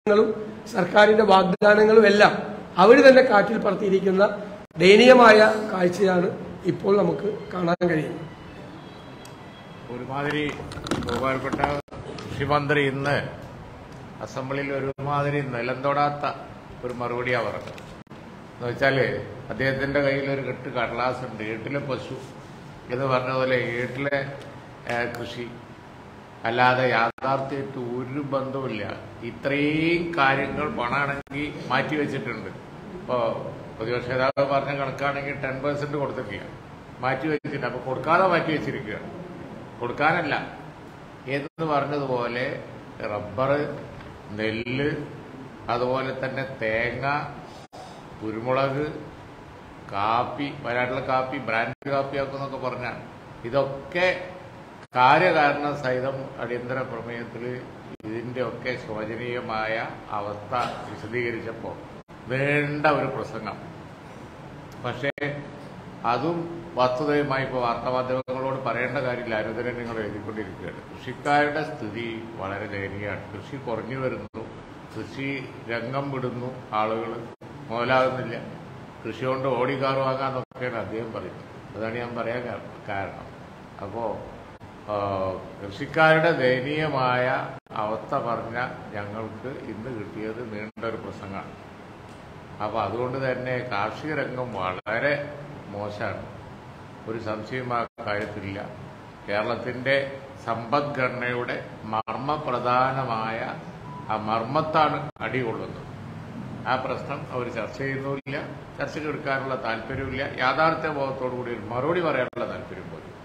ങ്ങളും സർക്കാരിന്റെ വാഗ്ദാനങ്ങളും എല്ലാം അവർ തന്നെ കാറ്റിൽ പറത്തിയിരിക്കുന്ന ദയനീയമായ കാഴ്ചയാണ് ഇപ്പോൾ നമുക്ക് കാണാൻ കഴിയുന്നത് ഒരുമാതിരി ബഹുമാനപ്പെട്ട കൃഷിമന്ത്രി ഇന്ന് അസംബ്ലിയിൽ ഒരുമാതിരി നിലം തൊടാത്ത ഒരു മറുപടിയാണ് പറഞ്ഞത് എന്ന് വെച്ചാല് അദ്ദേഹത്തിന്റെ കയ്യിൽ ഒരു കെട്ട് കടലാസ് ഉണ്ട് വീട്ടിലെ പശു എന്ന് പറഞ്ഞ പോലെ വീട്ടിലെ ഏഹ്, കൃഷി അല്ലാതെ യാഥാർത്ഥ്യമായിട്ട് ഒരു ബന്ധവുമില്ല ഇത്രയും കാര്യങ്ങൾ പണമാണെങ്കിൽ മാറ്റി വെച്ചിട്ടുണ്ട് ഇപ്പോ പ്രതിപക്ഷ നേതാവ് പറഞ്ഞ കണക്കാണെങ്കിൽ ടെൻ പെർസെന്റ് കൊടുത്തിട്ടില്ല മാറ്റി വെച്ചിട്ടുണ്ട് അപ്പൊ കൊടുക്കാതെ മാറ്റി വെച്ചിരിക്കുകയാണ് കൊടുക്കാനല്ല എന്ന് പറഞ്ഞതുപോലെ റബ്ബർ നെല്ല് അതുപോലെ തന്നെ തേങ്ങ കുരുമുളക് കാപ്പി വയനാട്ടിലെ കാപ്പി ബ്രാൻഡ് കാപ്പിയാക്കുന്നൊക്കെ പറഞ്ഞാൽ ഇതൊക്കെ കാര്യകാരണ സഹിതം അടിയന്തര പ്രമേയത്തിൽ ഇതിന്റെ ഒക്കെ ശോചനീയമായ അവസ്ഥ വിശദീകരിച്ചപ്പോൾ വേണ്ട ഒരു പ്രസംഗം പക്ഷേ അതും വസ്തുതയുമായി ഇപ്പോൾ വാർത്താമാധ്യമങ്ങളോട് പറയേണ്ട കാര്യമില്ല അനുദിനം നിങ്ങൾ എഴുതിക്കൊണ്ടിരിക്കുകയാണ് കൃഷിക്കാരുടെ സ്ഥിതി വളരെ ദയനീയമാണ് കൃഷി കുറഞ്ഞു വരുന്നു കൃഷി രംഗം വിടുന്നു ആളുകൾ മുതലാകുന്നില്ല കൃഷി കൊണ്ട് ഓടിക്കാർ വാങ്ങാന്നൊക്കെയാണ് അദ്ദേഹം പറയുന്നത് അതാണ് ഞാൻ പറയാൻ കാ- കാരണം അപ്പോൾ കൃഷിക്കാരുടെ ദയനീയമായ അവസ്ഥ പറഞ്ഞ ഞങ്ങൾക്ക് ഇന്ന് കിട്ടിയത് നീണ്ടൊരു പ്രസംഗമാണ് അപ്പൊ അതുകൊണ്ട് തന്നെ കാർഷിക രംഗം വളരെ മോശമാണ് ഒരു സംശയം ആ കാര്യത്തിലില്ല കേരളത്തിന്റെ സമ്പദ്ഘടനയുടെ മർമ്മപ്രധാനമായ ആ മർമ്മത്താണ് അടികൊള്ളുന്നത് ആ പ്രശ്നം അവർ ചർച്ച ചെയ്യുന്നുമില്ല ചർച്ചയ്ക്ക് എടുക്കാനുള്ള താല്പര്യമില്ല യാഥാർത്ഥ്യ ബോധത്തോടു കൂടി ഒരു മറുപടി പറയാനുള്ള താല്പര്യം പോലും